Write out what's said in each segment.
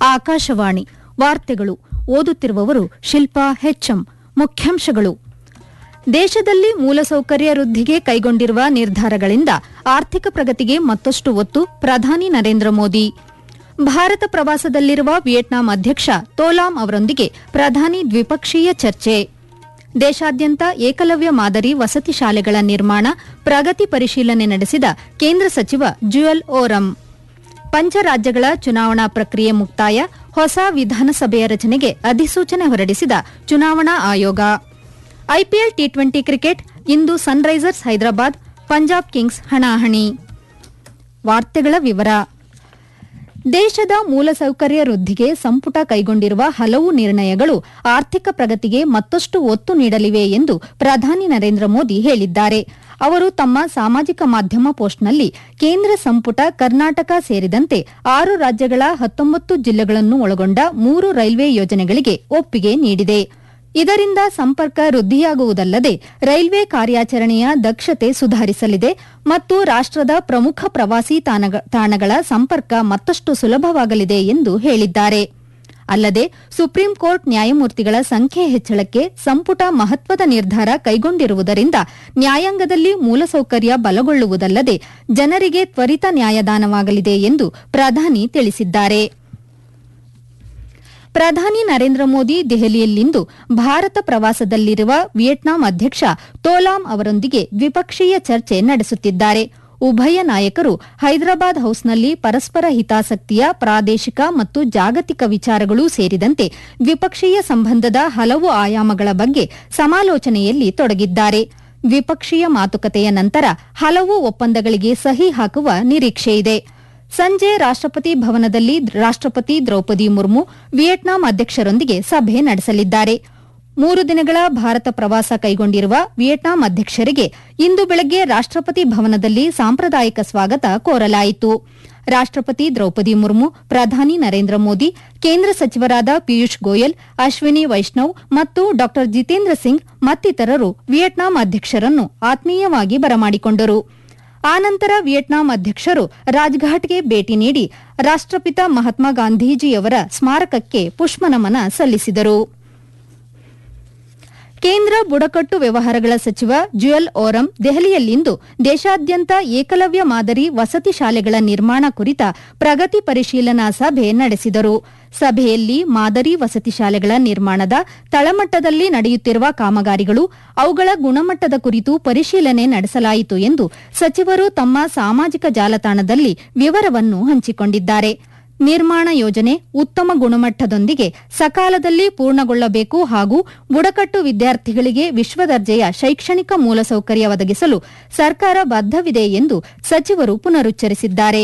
ಆಕಾಶವಾಣಿ ವಾರ್ತೆಗಳು ಓದುತ್ತಿರುವವರು ಶಿಲ್ಪಾ ಹೆಚ್ಎಂ ಮುಖ್ಯಾಂಶಗಳು ದೇಶದಲ್ಲಿ ಮೂಲಸೌಕರ್ಯ ವೃದ್ಧಿಗೆ ಕೈಗೊಂಡಿರುವ ನಿರ್ಧಾರಗಳಿಂದ ಆರ್ಥಿಕ ಪ್ರಗತಿಗೆ ಮತ್ತಷ್ಟು ಒತ್ತು ಪ್ರಧಾನಿ ನರೇಂದ್ರ ಮೋದಿ ಭಾರತ ಪ್ರವಾಸದಲ್ಲಿರುವ ವಿಯೆಟ್ನಾಂ ಅಧ್ಯಕ್ಷ ತೋಲಾಂ ಅವರೊಂದಿಗೆ ಪ್ರಧಾನಿ ದ್ವಿಪಕ್ಷೀಯ ಚರ್ಚೆ ದೇಶಾದ್ಯಂತ ಏಕಲವ್ಯ ಮಾದರಿ ವಸತಿ ಶಾಲೆಗಳ ನಿರ್ಮಾಣ ಪ್ರಗತಿ ಪರಿಶೀಲನೆ ನಡೆಸಿದ ಕೇಂದ್ರ ಸಚಿವ ಜುಯಲ್ ಓರಂ ಪಂಚರಾಜ್ಯಗಳ ಚುನಾವಣಾ ಪ್ರಕ್ರಿಯೆ ಮುಕ್ತಾಯ ಹೊಸ ವಿಧಾನಸಭೆಯ ರಚನೆಗೆ ಅಧಿಸೂಚನೆ ಹೊರಡಿಸಿದ ಚುನಾವಣಾ ಆಯೋಗ ಐಪಿಎಲ್ ಟಿ ಟ್ವೆಂಟಿ ಕ್ರಿಕೆಟ್ ಇಂದು ಸನ್ರೈಸರ್ಸ್ ಹೈದರಾಬಾದ್ ಪಂಜಾಬ್ ಕಿಂಗ್ಸ್ ಹಣಾಹಣಿ ವಾರ್ತೆಗಳ ವಿವರ ದೇಶದ ಮೂಲಸೌಕರ್ಯ ವೃದ್ಧಿಗೆ ಸಂಪುಟ ಕೈಗೊಂಡಿರುವ ಹಲವು ನಿರ್ಣಯಗಳು ಆರ್ಥಿಕ ಪ್ರಗತಿಗೆ ಮತ್ತಷ್ಟು ಒತ್ತು ನೀಡಲಿವೆ ಎಂದು ಪ್ರಧಾನಿ ನರೇಂದ್ರ ಮೋದಿ ಹೇಳಿದ್ದಾರೆ ಅವರು ತಮ್ಮ ಸಾಮಾಜಿಕ ಮಾಧ್ಯಮ ಪೋಸ್ಟ್ನಲ್ಲಿ ಕೇಂದ್ರ ಸಂಪುಟ ಕರ್ನಾಟಕ ಸೇರಿದಂತೆ ಆರು ರಾಜ್ಯಗಳ ಹತ್ತೊಂಬತ್ತು ಜಿಲ್ಲೆಗಳನ್ನು ಒಳಗೊಂಡ ಮೂರು ರೈಲ್ವೆ ಯೋಜನೆಗಳಿಗೆ ಒಪ್ಪಿಗೆ ನೀಡಿದೆ ಇದರಿಂದ ಸಂಪರ್ಕ ವೃದ್ಧಿಯಾಗುವುದಲ್ಲದೆ ರೈಲ್ವೆ ಕಾರ್ಯಾಚರಣೆಯ ದಕ್ಷತೆ ಸುಧಾರಿಸಲಿದೆ ಮತ್ತು ರಾಷ್ಟದ ಪ್ರಮುಖ ಪ್ರವಾಸಿ ತಾಣಗ- ತಾಣಗಳ ಸಂಪರ್ಕ ಮತ್ತಷ್ಟು ಸುಲಭವಾಗಲಿದೆ ಎಂದು ಹೇಳಿದ್ದಾರೆ ಅಲ್ಲದೆ ಸುಪ್ರೀಂ ಕೋರ್ಟ್ ನ್ಯಾಯಮೂರ್ತಿಗಳ ಸಂಖ್ಯೆ ಹೆಚ್ಚಳಕ್ಕೆ ಸಂಪುಟ ಮಹತ್ವದ ನಿರ್ಧಾರ ಕೈಗೊಂಡಿರುವುದರಿಂದ ನ್ಯಾಯಾಂಗದಲ್ಲಿ ಮೂಲಸೌಕರ್ಯ ಬಲಗೊಳ್ಳುವುದಲ್ಲದೆ ಜನರಿಗೆ ತ್ವರಿತ ನ್ಯಾಯದಾನವಾಗಲಿದೆ ಎಂದು ಪ್ರಧಾನಿ ತಿಳಿಸಿದ್ದಾರೆ ಪ್ರಧಾನಿ ನರೇಂದ್ರ ಮೋದಿ ದೆಹಲಿಯಲ್ಲಿಂದು ಭಾರತ ಪ್ರವಾಸದಲ್ಲಿರುವ ವಿಯೆಟ್ನಾಂ ಅಧ್ಯಕ್ಷ ತೋಲಾಂ ಅವರೊಂದಿಗೆ ದ್ವಿಪಕ್ಷೀಯ ಚರ್ಚೆ ನಡೆಸುತ್ತಿದ್ದಾರೆ ಉಭಯ ನಾಯಕರು ಹೈದರಾಬಾದ್ ಹೌಸ್ನಲ್ಲಿ ಪರಸ್ಪರ ಹಿತಾಸಕ್ತಿಯ ಪ್ರಾದೇಶಿಕ ಮತ್ತು ಜಾಗತಿಕ ವಿಚಾರಗಳೂ ಸೇರಿದಂತೆ ದ್ವಿಪಕ್ಷೀಯ ಸಂಬಂಧದ ಹಲವು ಆಯಾಮಗಳ ಬಗ್ಗೆ ಸಮಾಲೋಚನೆಯಲ್ಲಿ ತೊಡಗಿದ್ದಾರೆ ದ್ವಿಪಕ್ಷೀಯ ಮಾತುಕತೆಯ ನಂತರ ಹಲವು ಒಪ್ಪಂದಗಳಿಗೆ ಸಹಿ ಹಾಕುವ ನಿರೀಕ್ಷೆಯಿದೆ ಸಂಜೆ ರಾಷ್ಟಪತಿ ಭವನದಲ್ಲಿ ರಾಷ್ಟಪತಿ ದ್ರೌಪದಿ ಮುರ್ಮು ವಿಯೆಟ್ನಾಂ ಅಧ್ಯಕ್ಷರೊಂದಿಗೆ ಸಭೆ ನಡೆಸಲಿದ್ದಾರೆ ಮೂರು ದಿನಗಳ ಭಾರತ ಪ್ರವಾಸ ಕೈಗೊಂಡಿರುವ ವಿಯೆಟ್ನಾಂ ಅಧ್ಯಕ್ಷರಿಗೆ ಇಂದು ಬೆಳಗ್ಗೆ ರಾಷ್ಟಪತಿ ಭವನದಲ್ಲಿ ಸಾಂಪ್ರದಾಯಿಕ ಸ್ವಾಗತ ಕೋರಲಾಯಿತು ರಾಷ್ಟಪತಿ ದ್ರೌಪದಿ ಮುರ್ಮು ಪ್ರಧಾನಿ ನರೇಂದ್ರ ಮೋದಿ ಕೇಂದ್ರ ಸಚಿವರಾದ ಪಿಯೂಷ್ ಗೋಯಲ್ ಅಶ್ವಿನಿ ವೈಷ್ಣವ್ ಮತ್ತು ಡಾ ಜಿತೇಂದ್ರ ಸಿಂಗ್ ಮತ್ತಿತರರು ವಿಯೆಟ್ನಾಂ ಅಧ್ಯಕ್ಷರನ್ನು ಆತ್ಮೀಯವಾಗಿ ಬರಮಾಡಿಕೊಂಡರು ಆನಂತರ ವಿಯೆಟ್ನಾಂ ಅಧ್ಯಕ್ಷರು ರಾಜ್ಘಾಟ್ಗೆ ಭೇಟಿ ನೀಡಿ ರಾಷ್ಟಪಿತ ಮಹಾತ್ಮ ಗಾಂಧೀಜಿಯವರ ಸ್ಮಾರಕಕ್ಕೆ ಪುಷ್ಪನಮನ ಸಲ್ಲಿಸಿದರು ಕೇಂದ್ರ ಬುಡಕಟ್ಟು ವ್ಯವಹಾರಗಳ ಸಚಿವ ಜುಯಲ್ ಓರಂ ದೆಹಲಿಯಲ್ಲಿಂದು ದೇಶಾದ್ಯಂತ ಏಕಲವ್ಯ ಮಾದರಿ ವಸತಿ ಶಾಲೆಗಳ ನಿರ್ಮಾಣ ಕುರಿತ ಪ್ರಗತಿ ಪರಿಶೀಲನಾ ಸಭೆ ನಡೆಸಿದರು ಸಭೆಯಲ್ಲಿ ಮಾದರಿ ವಸತಿ ಶಾಲೆಗಳ ನಿರ್ಮಾಣದ ತಳಮಟ್ಟದಲ್ಲಿ ನಡೆಯುತ್ತಿರುವ ಕಾಮಗಾರಿಗಳು ಅವುಗಳ ಗುಣಮಟ್ಟದ ಕುರಿತು ಪರಿಶೀಲನೆ ನಡೆಸಲಾಯಿತು ಎಂದು ಸಚಿವರು ತಮ್ಮ ಸಾಮಾಜಿಕ ಜಾಲತಾಣದಲ್ಲಿ ವಿವರವನ್ನು ಹಂಚಿಕೊಂಡಿದ್ದಾರೆ ನಿರ್ಮಾಣ ಯೋಜನೆ ಉತ್ತಮ ಗುಣಮಟ್ಟದೊಂದಿಗೆ ಸಕಾಲದಲ್ಲಿ ಪೂರ್ಣಗೊಳ್ಳಬೇಕು ಹಾಗೂ ಬುಡಕಟ್ಟು ವಿದ್ಯಾರ್ಥಿಗಳಿಗೆ ವಿಶ್ವದರ್ಜೆಯ ಶೈಕ್ಷಣಿಕ ಮೂಲಸೌಕರ್ಯ ಒದಗಿಸಲು ಸರ್ಕಾರ ಬದ್ದವಿದೆ ಎಂದು ಸಚಿವರು ಪುನರುಚ್ಚರಿಸಿದ್ದಾರೆ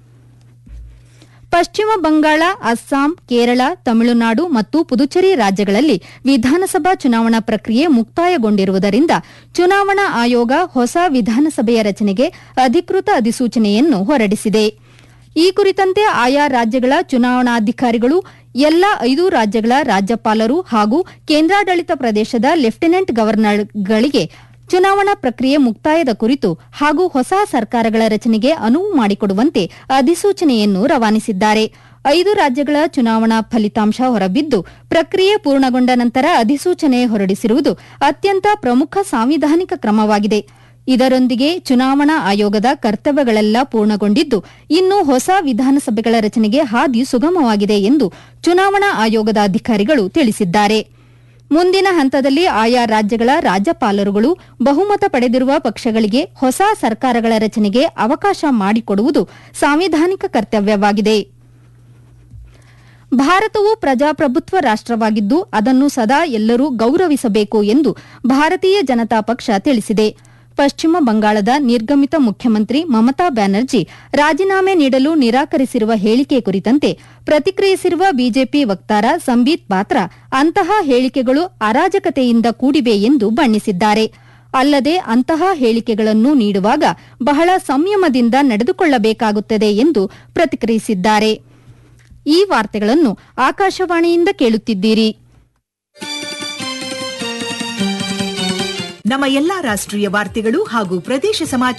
ಪಶ್ಚಿಮ ಬಂಗಾಳ ಅಸ್ಸಾಂ ಕೇರಳ ತಮಿಳುನಾಡು ಮತ್ತು ಪುದುಚೇರಿ ರಾಜ್ಯಗಳಲ್ಲಿ ವಿಧಾನಸಭಾ ಚುನಾವಣಾ ಪ್ರಕ್ರಿಯೆ ಮುಕ್ತಾಯಗೊಂಡಿರುವುದರಿಂದ ಚುನಾವಣಾ ಆಯೋಗ ಹೊಸ ವಿಧಾನಸಭೆಯ ರಚನೆಗೆ ಅಧಿಕೃತ ಅಧಿಸೂಚನೆಯನ್ನು ಹೊರಡಿಸಿದೆ ಈ ಕುರಿತಂತೆ ಆಯಾ ರಾಜ್ಯಗಳ ಚುನಾವಣಾಧಿಕಾರಿಗಳು ಎಲ್ಲಾ ಐದು ರಾಜ್ಯಗಳ ರಾಜ್ಯಪಾಲರು ಹಾಗೂ ಕೇಂದ್ರಾಡಳಿತ ಪ್ರದೇಶದ ಲೆಫ್ಟಿನೆಂಟ್ ಗವರ್ನರ್ಗಳಿಗೆ ಚುನಾವಣಾ ಪ್ರಕ್ರಿಯೆ ಮುಕ್ತಾಯದ ಕುರಿತು ಹಾಗೂ ಹೊಸ ಸರ್ಕಾರಗಳ ರಚನೆಗೆ ಅನುವು ಮಾಡಿಕೊಡುವಂತೆ ಅಧಿಸೂಚನೆಯನ್ನು ರವಾನಿಸಿದ್ದಾರೆ ಐದು ರಾಜ್ಯಗಳ ಚುನಾವಣಾ ಫಲಿತಾಂಶ ಹೊರಬಿದ್ದು ಪ್ರಕ್ರಿಯೆ ಪೂರ್ಣಗೊಂಡ ನಂತರ ಅಧಿಸೂಚನೆ ಹೊರಡಿಸಿರುವುದು ಅತ್ಯಂತ ಪ್ರಮುಖ ಸಾಂವಿಧಾನಿಕ ಕ್ರಮವಾಗಿದೆ ಇದರೊಂದಿಗೆ ಚುನಾವಣಾ ಆಯೋಗದ ಕರ್ತವ್ಯಗಳೆಲ್ಲ ಪೂರ್ಣಗೊಂಡಿದ್ದು ಇನ್ನು ಹೊಸ ವಿಧಾನಸಭೆಗಳ ರಚನೆಗೆ ಹಾದಿ ಸುಗಮವಾಗಿದೆ ಎಂದು ಚುನಾವಣಾ ಆಯೋಗದ ಅಧಿಕಾರಿಗಳು ತಿಳಿಸಿದ್ದಾರೆ ಮುಂದಿನ ಹಂತದಲ್ಲಿ ಆಯಾ ರಾಜ್ಯಗಳ ರಾಜ್ಯಪಾಲರುಗಳು ಬಹುಮತ ಪಡೆದಿರುವ ಪಕ್ಷಗಳಿಗೆ ಹೊಸ ಸರ್ಕಾರಗಳ ರಚನೆಗೆ ಅವಕಾಶ ಮಾಡಿಕೊಡುವುದು ಸಾಂವಿಧಾನಿಕ ಕರ್ತವ್ಯವಾಗಿದೆ ಭಾರತವು ಪ್ರಜಾಪ್ರಭುತ್ವ ರಾಷ್ಟವಾಗಿದ್ದು ಅದನ್ನು ಸದಾ ಎಲ್ಲರೂ ಗೌರವಿಸಬೇಕು ಎಂದು ಭಾರತೀಯ ಜನತಾ ಪಕ್ಷ ತಿಳಿಸಿದೆ ಪಶ್ಚಿಮ ಬಂಗಾಳದ ನಿರ್ಗಮಿತ ಮುಖ್ಯಮಂತ್ರಿ ಮಮತಾ ಬ್ಯಾನರ್ಜಿ ರಾಜೀನಾಮೆ ನೀಡಲು ನಿರಾಕರಿಸಿರುವ ಹೇಳಿಕೆ ಕುರಿತಂತೆ ಪ್ರತಿಕ್ರಿಯಿಸಿರುವ ಬಿಜೆಪಿ ವಕ್ತಾರ ಸಂಬೀತ್ ಪಾತ್ರ ಅಂತಹ ಹೇಳಿಕೆಗಳು ಅರಾಜಕತೆಯಿಂದ ಕೂಡಿವೆ ಎಂದು ಬಣ್ಣಿಸಿದ್ದಾರೆ ಅಲ್ಲದೆ ಅಂತಹ ಹೇಳಿಕೆಗಳನ್ನು ನೀಡುವಾಗ ಬಹಳ ಸಂಯಮದಿಂದ ನಡೆದುಕೊಳ್ಳಬೇಕಾಗುತ್ತದೆ ಎಂದು ಪ್ರತಿಕ್ರಿಯಿಸಿದ್ದಾರೆ ಈ ವಾರ್ತೆಗಳನ್ನು ಆಕಾಶವಾಣಿಯಿಂದ ಕೇಳುತ್ತಿದ್ದೀರಿ ನಮ್ಮ ಎಲ್ಲಾ ರಾಷ್ಟ್ರೀಯ ವಾರ್ತೆಗಳು ಹಾಗೂ ಪ್ರದೇಶ ಸಮಾಚಾರ